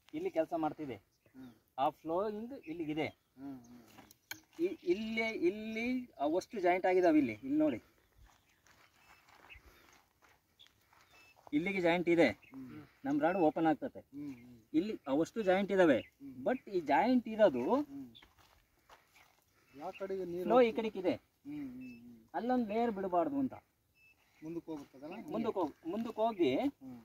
ಇಲ್ಲಿ ಕೆಲಸ ಮಾಡ್ತಿದೆ ಹ್ಮ್. ಆ ಫ್ಲೋಯಿಂಗ್ ಇಲ್ಲಿಗಿದೆ ಹ್ಮ್ ಹ್ಮ್ ಇ- ಇಲ್ಲಿ ಇಲ್ಲಿ ಅವಷ್ಟು ಜಾಯಿಂಟ್ ಆಗಿದಾವೆ ಇಲ್ಲಿ ಇಲ್ಲಿ ನೋಡಿ ಇಲ್ಲಿಗೆ ಜಾಯಿಂಟ್ ಇದೆ ಹ್ಮ್ ನಮ್ಮ ರಾಡ್ ಓಪನ್ ಆಗ್ತದೆ ಹ್ಮ್ ಹ್ಮ್ ಇಲ್ಲಿ ಅವಷ್ಟು ಜಾಯಿಂಟ್ ಇದಾವೆ ಹ್ಮ್. ಬಟ್ ಈ ಜಾಯಿಂಟ್ ಇರೋದು ಹ್ಮ್ ಯಾವ ಕಡೆಗೆ ನೀರು ಫ್ಲೋ ಈ ಕಡೆಗೆ ಇದೆ ಹ್ಮ್ ಹ್ಮ್ ಹ್ಮ್ ಅಲ್ಲೊಂದು ಲೇಯರ್ ಬಿಡಬಾರ್ದು ಅಂತ ಮುಂದಕ್ಕೆ ಹೋಗುತ್ತದಲ್ಲ ಮುಂದಕ್ಕೆ ಹೋಗಿ ಮುಂದಕ್ಕೆ ಹೋಗಿ ಹ್ಮ್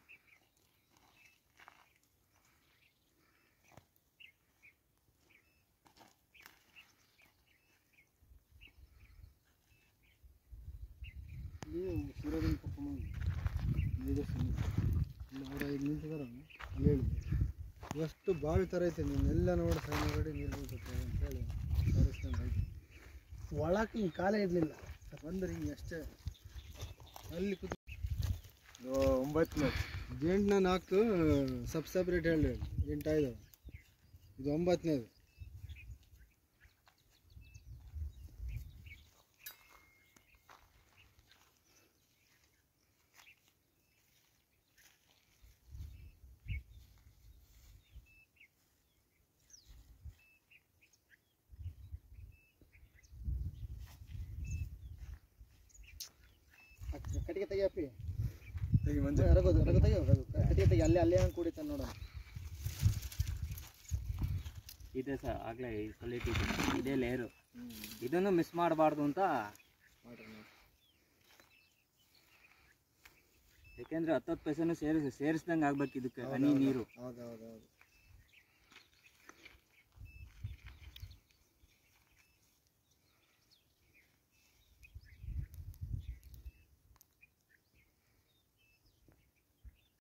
ನೀವು ಸೂರ್ಯದಿಂದ ಕರ್ಕೊಂಡು ಮೇಜಸ್ಸಿಂದ ಇಲ್ಲಿ ಅವ್ರು ಐದು ನಿಂತಿದಾರ ಅಲ್ಲಿ ಹೇಳಿ ಎಷ್ಟು ಬಾವಿ ಥರ ಐತೆ ನೀನು ಎಲ್ಲ ನೋಡಿ ಸಣ್ಣ ನೋಡಿ ನೀರು ಬೀಳ್ತೈತೆ ಅಂತೇಳಿ ತೋರಿಸ್ದಂಗೆ ಐತೆ ಒಳಕ್ಕೆ ಹಿಂಗೆ ಕಾಲೇ ಇರಲಿಲ್ಲ ಬಂದ್ರೆ ಹಿಂಗೆ ಅಷ್ಟೇ ಅಲ್ಲಿ ಕೂತು ಒಂಬತ್ತನೇ ಜೇಂಟ್ನ ನಾಲ್ಕು ಸಬ್ ಸಪ್ರೇಟ್ ಹೇಳಿ ಎಂಟು ಇದಾವೆ ಇದು ಒಂಬತ್ತನೇದು ಕಟ್ಟಿಗೆ ತೆಗಿಯಪ್ಪಿ ರಘು ರಘು ತೆಗಿಯೋ ರಘು ಕಟ್ಟಿಗೆ ತೆಗಿ ಅಲ್ಲೇ ಅಲ್ಲೇ ಹಂಗೆ ಕುಡಿತಾನೆ ನೋಡೋಣ ಇದೆ ಸರ್ ಆಗಲೇ ಕ್ವಾಲಿಟಿ ಇದೇ ಲೇಯರು ಇದನ್ನು ಮಿಸ್ ಮಾಡಬಾರ್ದು ಅಂತ ಮಾಡ್ರಿ ಮಾಡಿ ಯಾಕೆಂದ್ರೆ ಹತ್ತತ್ತು ಪೈಸೆನೂ ಸೇರಿಸಿ ಸೇರಿಸ್ದಂಗೆ ಆಗ್ಬೇಕು ಇದಕ್ಕೆ ಹನಿ ನೀರು ಹೌದು ಹೌದು ಹೌದು